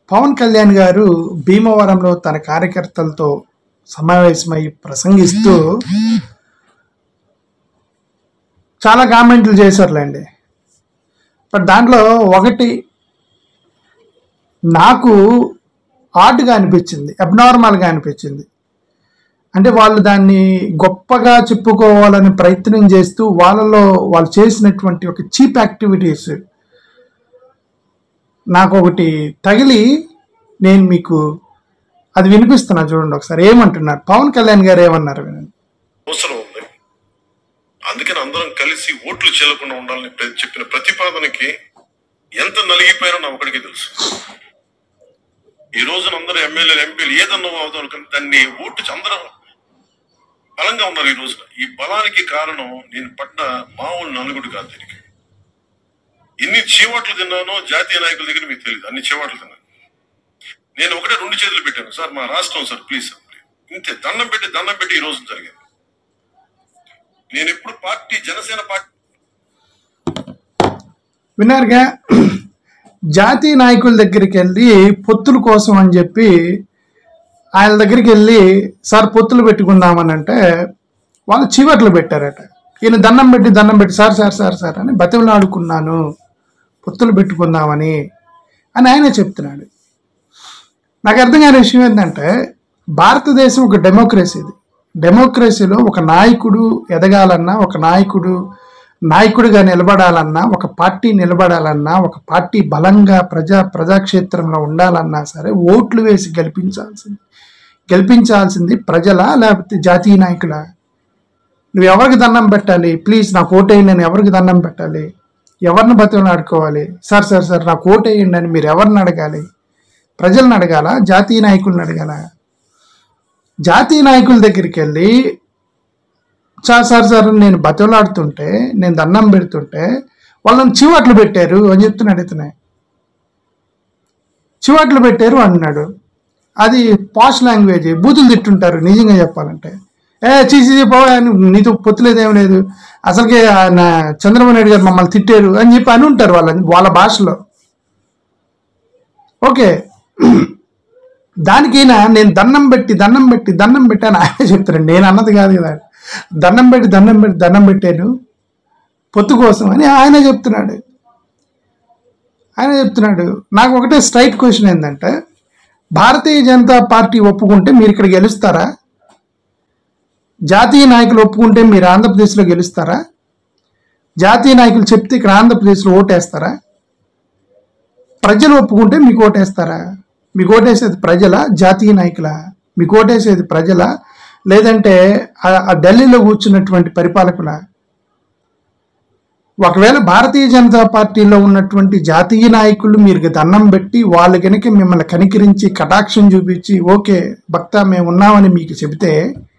పవన్ కళ్యాణ్ గారు భీమవరంలో తన కార్యకర్తలతో సమావేశమై ప్రసంగిస్తూ చాలా కామెంట్లు చేశారులేండి బట్ దాంట్లో ఒకటి నాకు ఆర్ట్గా అనిపించింది అబ్నార్మల్గా అనిపించింది అంటే వాళ్ళు దాన్ని గొప్పగా చెప్పుకోవాలని ప్రయత్నం చేస్తూ వాళ్ళలో వాళ్ళు చేసినటువంటి ఒక చీప్ యాక్టివిటీస్ నాకు ఒకటి తగిలి నేను మీకు అది వినిపిస్తున్నా చూడండి ఒకసారి ఏమంటున్నారు పవన్ కళ్యాణ్ గారు ఏమన్నారు వినండి అవసరం ఉంది అందుకని అందరం కలిసి ఓట్లు చెల్లకుండా ఉండాలని ప్ర- చెప్పిన ప్రతిపాదనకి ఎంత నలిగిపోయారో నా ఒకడికి తెలుసు ఈ రోజున అందరూ ఎమ్మెల్యేలు ఎంపీలు ఏదన్నా అవుతారు కానీ దాన్ని ఓటు చ- అందరూ బలంగా ఉన్నారు ఈ రోజున ఈ బలానికి కారణం నేను పడ్డ మామూలు నలుగుడు కాదు దీనికి ఎన్ని చీవాట్లు తిన్నానో జాతీయ నాయకుల దగ్గర మీకు తెలియదు అన్ని చీవాట్లు తిన్నాను నేను ఒకటే రెండు చేతులు పెట్టాను సార్ మా రాష్ట్రం సార్ ప్లీజ్ సార్ ప్లీజ్ ఇంతే దండం పెట్టి దండం పెట్టి ఈ రోజు జరిగింది నేను ఎప్పుడు పార్టీ జనసేన పార్టీ విన్నారుగా జాతీయ నాయకుల దగ్గరికి వెళ్ళి పొత్తుల కోసం అని చెప్పి ఆయన దగ్గరికి వెళ్ళి సార్ పొత్తులు పెట్టుకుందామని అంటే వాళ్ళు చీవట్లు పెట్టారట ఈయన దండం పెట్టి దండం పెట్టి సార్ సార్ సార్ సార్ అని బతిమలాడుకున్నాను పొత్తులు పెట్టుకుందామని అని ఆయనే చెప్తున్నాడు నాకు అర్థం కాని విషయం ఏంటంటే భారతదేశం ఒక డెమోక్రసీ ఇది డెమోక్రసీలో ఒక నాయకుడు ఎదగాలన్నా ఒక నాయకుడు నాయకుడిగా నిలబడాలన్నా ఒక పార్టీ నిలబడాలన్నా ఒక పార్టీ బలంగా ప్రజా ప్రజాక్షేత్రంలో ఉండాలన్నా సరే ఓట్లు వేసి గెలిపించాల్సింది గెలిపించాల్సింది ప్రజలా లేకపోతే జాతీయ నాయకులా నువ్వు ఎవరికి దండం పెట్టాలి ప్లీజ్ నాకు ఓటేయండి అని ఎవరికి దండం పెట్టాలి ఎవరిని బతిని ఆడుకోవాలి సార్ సార్ సార్ నాకు ఓటేయండి అని మీరు ఎవరిని అడగాలి ప్రజలను అడగాల జాతీయ నాయకులను అడగాల జాతీయ నాయకుల దగ్గరికి వెళ్ళి సార్ సార్ సార్ అని నేను బతిలాడుతుంటే నేను దండం పెడుతుంటే వాళ్ళని చివాట్లు పెట్టారు అని చెప్తున్నాడు ఇతనే చివాట్లు పెట్టారు అంటున్నాడు అది పాష్ లాంగ్వేజ్ బూతులు తిట్టుంటారు నిజంగా చెప్పాలంటే ఏ చీసీ పోవా నీతో పొత్తులేదేం లేదు అసలుకే ఆయన చంద్రబాబు నాయుడు గారు మమ్మల్ని తిట్టారు అని చెప్పి అని ఉంటారు వాళ్ళని వాళ్ళ భాషలో ఓకే దానికి ఈయన నేను దండం పెట్టి దండం పెట్టి దండం పెట్టాను ఆయన చెప్తాను నేను అన్నది కాదు కదా దండం పెట్టి దండం పెట్టి దండం పెట్టాను పొత్తు కోసం అని ఆయన చెప్తున్నాడు ఆయన చెప్తున్నాడు నాకు ఒకటే స్ట్రైట్ క్వశ్చన్ ఏంటంటే భారతీయ జనతా పార్టీ ఒప్పుకుంటే మీరు ఇక్కడ గెలుస్తారా జాతీయ నాయకులు ఒప్పుకుంటే మీరు ఆంధ్రప్రదేశ్లో గెలుస్తారా జాతీయ నాయకులు చెప్తే ఇక్కడ ఆంధ్రప్రదేశ్లో ఓటేస్తారా ప్రజలు ఒప్పుకుంటే మీకు ఓటేస్తారా మీకు ఓటేసేది ప్రజల జాతీయ నాయకుల మీకు ఓటేసేది ప్రజల లేదంటే ఆ- ఆ ఢిల్లీలో కూర్చున్నటువంటి పరిపాలకుల ఒకవేళ భారతీయ జనతా పార్టీలో ఉన్నటువంటి జాతీయ నాయకులు మీరు దండం పెట్టి వాళ్ళు కనుక మిమ్మల్ని కనికరించి కటాక్షం చూపించి ఓకే భక్త మేము ఉన్నామని మీకు చెబితే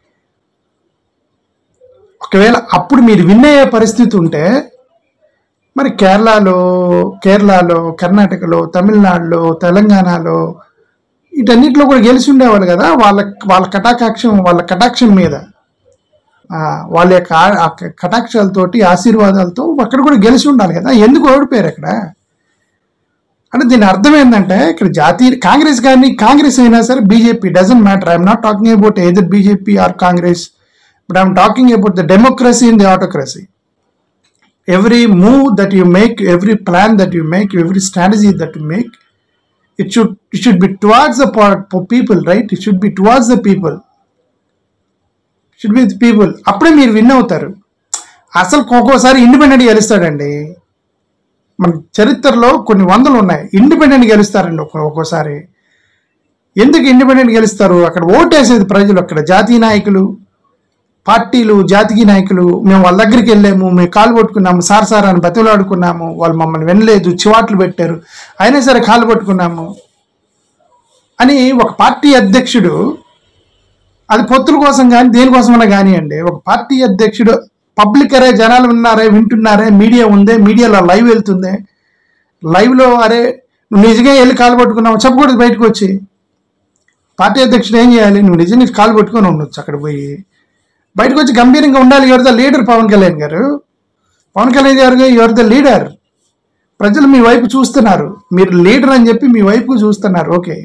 ఒకవేళ అప్పుడు మీరు విన్ అయ్యే పరిస్థితి ఉంటే మరి కేరళలో కేరళలో కర్ణాటకలో తమిళనాడులో తెలంగాణలో వీటన్నిటిలో కూడా గెలిచి ఉండేవాళ్ళు కదా వాళ్ళ వాళ్ళ కటాకాక్షం వాళ్ళ కటాక్షం మీద ఆ, వాళ్ళ యొక్క ఆ- ఆ కటాక్షాలతోటి ఆశీర్వాదాలతో అక్కడ కూడా గెలిచి ఉండాలి కదా ఎందుకు ఓడిపోయారు అక్కడ అంటే దీని అర్థం ఏంటంటే ఇక్కడ జాతీయ కాంగ్రెస్ కానీ కాంగ్రెస్ అయినా సరే BJP doesn't matter I'm not talking about either BJP or Congress but I'm talking about the democracy in the autocracy every move that you make every plan that you make every strategy that you make it should it should be towards the po- po- people right it should be towards the people should be the people అప్పుడే మీరు win అవుతారు అసలు ఒక్కోసారి independent గెలుస్తాడండి మన చరిత్రలో కొన్ని వందలు ఉన్నాయి ఇండిపెండెంట్ గెలుస్తారండి ఒక్కో- ఒక్కోసారి ఎందుకు ఇండిపెండెంట్ గెలుస్తారు అక్కడ ఓటేసేది ప్రజలు అక్కడ జాతీయ నాయకులు పార్టీలు జాతీయ నాయకులు మేము వాళ్ళ దగ్గరికి వెళ్ళాము మేము కాలు పట్టుకున్నాము సార్ సార్ అని బతిలాడుకున్నాము వాళ్ళు మమ్మల్ని వినలేదు చివాట్లు పెట్టారు అయినా సరే కాలు పట్టుకున్నాము అని ఒక పార్టీ అధ్యక్షుడు అది పొత్తుల కోసం కానీ దేనికోసమైనా కానివ్వండి ఒక పార్టీ అధ్యక్షుడు పబ్లిక్ అరే జనాలు ఉన్నారే వింటున్నారే మీడియా ఉందే మీడియాలో లైవ్ వెళ్తుంది లైవ్లో అరే నువ్వు నిజంగా వెళ్ళి కాలు పట్టుకున్నావు చెప్పకూడదు బయటకు వచ్చి పార్టీ అధ్యక్షుడు ఏం చేయాలి నువ్వు నిజంగా కాలు పట్టుకొని ఉండొచ్చు అక్కడ పోయి బయటకు వచ్చి గంభీరంగా ఉండాలి your the leader Pawan Kalyan garu Pawan Kalyan గారు యువర్ ద లీడర్ ప్రజలు మీ వైపు చూస్తున్నారు మీరు లీడర్ అని చెప్పి మీ వైపు చూస్తున్నారు ఓకే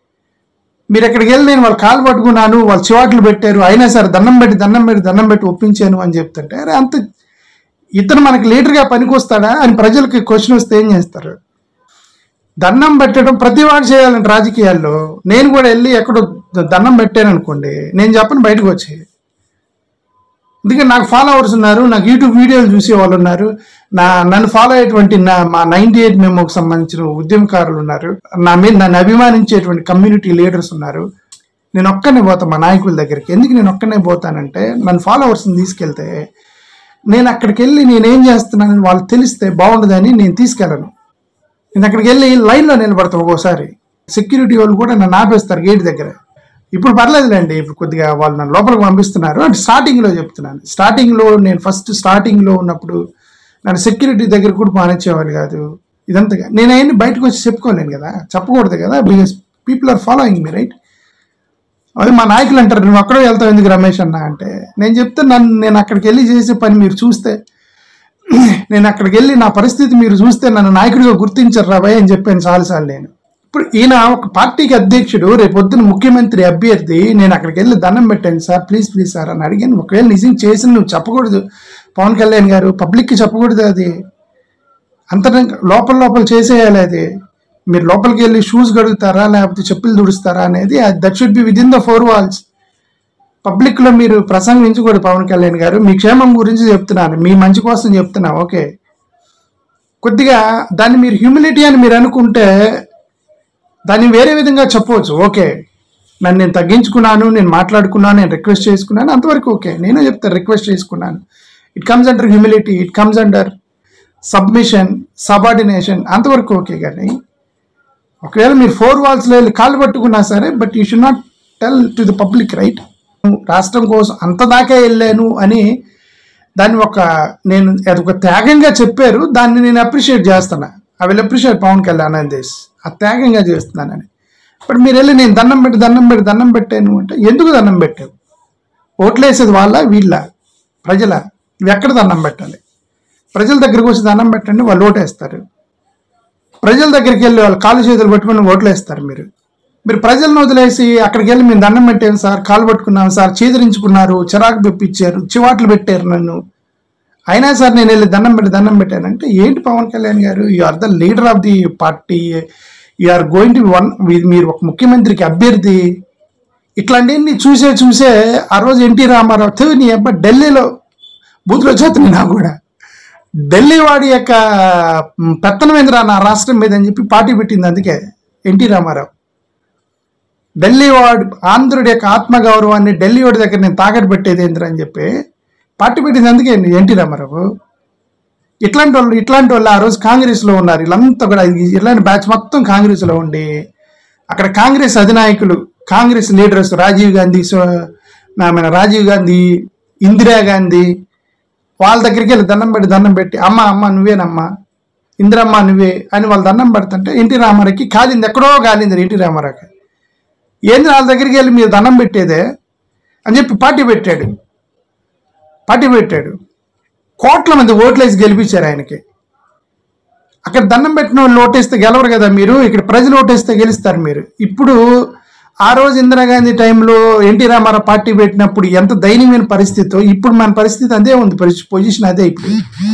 మీరు ఎక్కడికి వెళ్ళి నేను వాళ్ళ కాలు పట్టుకున్నాను వాళ్ళు చివాట్లు పెట్టారు అయినా సరే దండం పెట్టి దండం పెట్టి దండం పెట్టి ఒప్పించాను అని చెప్తుంటే అరే అంత ఇతను మనకి లీడర్గా పనికొస్తాడా అని ప్రజలకి క్వశ్చన్ వస్తే ఏం చేస్తారు దండం పెట్టడం ప్రతి వాడు చేయాలంటే రాజకీయాల్లో నేను కూడా వెళ్ళి ఎక్కడో దండం పెట్టాను అనుకోండి నేను చెప్పను బయటకు వచ్చి ఎందుకంటే నాకు ఫాలోవర్స్ ఉన్నారు నాకు యూట్యూబ్ వీడియోలు చూసే వాళ్ళు ఉన్నారు నా నన్ను ఫాలో అయ్యేటువంటి నా మా నైన్టీ ఎయిట్ మెమోకి సంబంధించిన ఉద్యమకారులు ఉన్నారు నా మీద నన్ను అభిమానించేటువంటి కమ్యూనిటీ లీడర్స్ ఉన్నారు నేను ఒక్కనే పోతాను మా నాయకుల దగ్గరికి ఎందుకు నేను ఒక్కనే పోతానంటే నన్ను ఫాలోవర్స్ని తీసుకెళ్తే నేను అక్కడికి వెళ్ళి నేనేం చేస్తున్నానని వాళ్ళు తెలిస్తే బాగుండదని నేను తీసుకెళ్ళను నేను అక్కడికి వెళ్ళి లైన్లో నిలబడతాను ఒక్కోసారి సెక్యూరిటీ వాళ్ళు కూడా నన్ను ఆపేస్తారు గేట్ దగ్గర ఇప్పుడు పర్లేదులేండి ఇప్పుడు కొద్దిగా వాళ్ళు నన్ను లోపలికి పంపిస్తున్నారు అంటే స్టార్టింగ్లో చెప్తున్నాను స్టార్టింగ్లో నేను ఫస్ట్ స్టార్టింగ్లో ఉన్నప్పుడు నన్ను సెక్యూరిటీ దగ్గర కూడా మానేసేవాళ్ళు కాదు ఇదంతా నేను అవన్నీ బయటకు వచ్చి చెప్పుకోలేను కదా చెప్పకూడదు కదా because people are following me right అది మా నాయకులు అంటారు నువ్వు అక్కడే వెళ్తావు ఎందుకు రమేష్ అన్న అంటే నేను చెప్తే నన్ను నేను అక్కడికి వెళ్ళి చేసే పని మీరు చూస్తే నేను అక్కడికి వెళ్ళి నా పరిస్థితి మీరు చూస్తే నన్ను నాయకుడిగా గుర్తించరు రాబాయ్ అని చెప్పాను చాలాసార్లు నేను ఇప్పుడు ఈయన ఒక పార్టీకి అధ్యక్షుడు రేపు పొద్దున ముఖ్యమంత్రి అభ్యర్థి నేను అక్కడికి వెళ్ళి దండం పెట్టాను సార్ ప్లీజ్ ప్లీజ్ సార్ అని అడిగాను ఒకవేళ నిజం చేసి నువ్వు చెప్పకూడదు పవన్ కళ్యాణ్ గారు పబ్లిక్కి చెప్పకూడదు అది అంతరంగ లోపల లోపల చేసేయాలి అది మీరు లోపలికి వెళ్ళి షూస్ కడుగుతారా లేకపోతే చెప్పులు దుడుస్తారా అనేది that should be within the four walls public లో మీరు ప్రసంగించకూడదు పవన్ కళ్యాణ్ గారు మీ క్షేమం గురించి చెప్తున్నాను మీ మంచి కోసం చెప్తున్నా ఓకే కొద్దిగా దాన్ని మీరు హ్యూమిలిటీ అని మీరు అనుకుంటే దాన్ని వేరే విధంగా చెప్పవచ్చు ఓకే నన్ను నేను తగ్గించుకున్నాను నేను మాట్లాడుకున్నాను నేను రిక్వెస్ట్ చేసుకున్నాను అంతవరకు ఓకే నేను చెప్తాను రిక్వెస్ట్ చేసుకున్నాను it comes under humility it comes under submission subordination అంతవరకు ఓకే కానీ ఒకవేళ మీరు ఫోర్ వాల్స్లో వెళ్ళి కాళ్ళు పట్టుకున్నా సరే but you should not tell to the public right రాష్ట్రం కోసం అంత దాకా వెళ్ళాను అని దాన్ని ఒక నేను అది ఒక త్యాగంగా చెప్పారు దాన్ని నేను అప్రిషియేట్ చేస్తున్నా I will appreciate Pawan Kalyan అని దిస్ ఆ త్యాగంగా చేస్తున్నానని బట్ మీరు వెళ్ళి నేను దండం పెట్టి దండం పెట్టి దండం పెట్టాను అంటే ఎందుకు దండం పెట్టావు ఓట్లేసేది వాళ్ళ వీళ్ళ ప్రజల నువ్వు ఎక్కడ దండం పెట్టాలి ప్రజల దగ్గరికి వచ్చి దండం పెట్టండి వాళ్ళు ఓటేస్తారు ప్రజల దగ్గరికి వెళ్ళి వాళ్ళు కాలు చేతులు పట్టుకుని ఓట్లేస్తారు మీరు మీరు ప్రజలను వదిలేసి అక్కడికి వెళ్ళి మేము దండం పెట్టాను సార్ కాలు పట్టుకున్నాం సార్ చీదరించుకున్నారు చిరాకు పెప్పించారు చివాట్లు పెట్టారు నన్ను అయినా సార్ నేను వెళ్ళి దండం పెట్టి దండం పెట్టానంటే ఏంటి Pawan Kalyan garu you are the leader of the party you are going to one మీరు ఒక ముఖ్యమంత్రికి అభ్యర్థి ఇట్లాంటివన్నీ చూసే చూసే ఆ రోజు ఎన్టీ రామారావు "థు, నీ అబ్బా ఢిల్లీలో బూతులు వచ్చేస్తున్నాయి నాకు కూడా ఢిల్లీ వాడి యొక్క మ్, పెత్తనం ఏందిరా నా రాష్ట్రం మీద అని చెప్పి పార్టీ పెట్టింది అందుకే ఎన్టీ రామారావు ఢిల్లీ వాడు ఆంధ్రుడి యొక్క ఆత్మగౌరవాన్ని ఢిల్లీ వాడి దగ్గర నేను తాకట్టు పెట్టేది ఏందిరా అని చెప్పి పార్టీ పెట్టింది అందుకే ఎన్టీ రామారావు ఇట్లాంటి వాళ్ళు ఇట్లాంటి వాళ్ళు ఆ రోజు కాంగ్రెస్లో ఉన్నారు వీళ్ళంతా కూడా ఈ- ఇట్లాంటి బ్యాచ్ మొత్తం కాంగ్రెస్లో ఉండి అక్కడ కాంగ్రెస్ అధినాయకులు కాంగ్రెస్ లీడర్స్ రాజీవ్ గాంధీ సో మన రాజీవ్ గాంధీ ఇందిరా గాంధీ వాళ్ళ దగ్గరికి వెళ్ళి దండం పెట్టి దండం పెట్టి అమ్మ అమ్మ నువ్వేనమ్మా ఇందిరమ్మ నువ్వే అని వాళ్ళు దండం పెడుతుంటే ఎన్టీ రామారావుకి కాలింది ఎక్కడో కాలింది ఎన్టీ రామారావుకి ఏంది వాళ్ళ దగ్గరికి వెళ్ళి మీరు దండం పెట్టేదే అని చెప్పి పార్టీ పెట్టాడు పార్టీ పెట్టాడు కోట్ల మంది ఓట్లేసి గెలిపించారు ఆయనకి అక్కడ దండం పెట్టిన వాళ్ళు ఓటేస్తే గెలవరు కదా మీరు ఇక్కడ ప్రజలు ఓటేస్తే గెలుస్తారు మీరు ఇప్పుడు ఆ రోజు ఇందిరాగాంధీ టైంలో ఎన్టీ రామారావు పార్టీ పెట్టినప్పుడు ఎంత దయనీయమైన పరిస్థితి ఇప్పుడు మన పరిస్థితి అదే ఉంది పరిస్థితి పొజిషన్ అదే ఇప్పుడు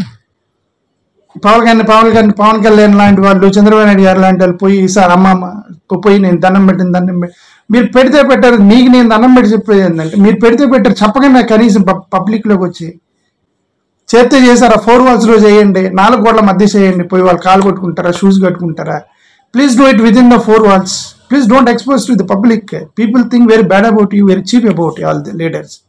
పవన్ కళ్యాణ్ పవన్ కళ్యాణ్ పవన్ కళ్యాణ్ లాంటి వాళ్ళు చంద్రబాబు నాయుడు గారు లాంటి వాళ్ళు పోయి సార్ అమ్మమ్మ పో- పోయి నేను దండం పెట్టిన దండం పెట్టి మీరు పెడితే పెట్టారు మీకు నేను దండం పెట్టి చెప్పేది ఏంటంటే మీరు పెడితే పెట్టారు చెప్పకుండా కనీసం పబ్- పబ్లిక్లోకి వచ్చి చేస్తే చేశారా ఫోర్ వాల్స్ లో చేయండి నాలుగు గోడల మధ్య చేయండి పోయి వాళ్ళు కాలు కొట్టుకుంటారా షూస్ కట్టుకుంటారా please do it within the four walls please don't expose to the public people think very bad about you very cheap about all the leaders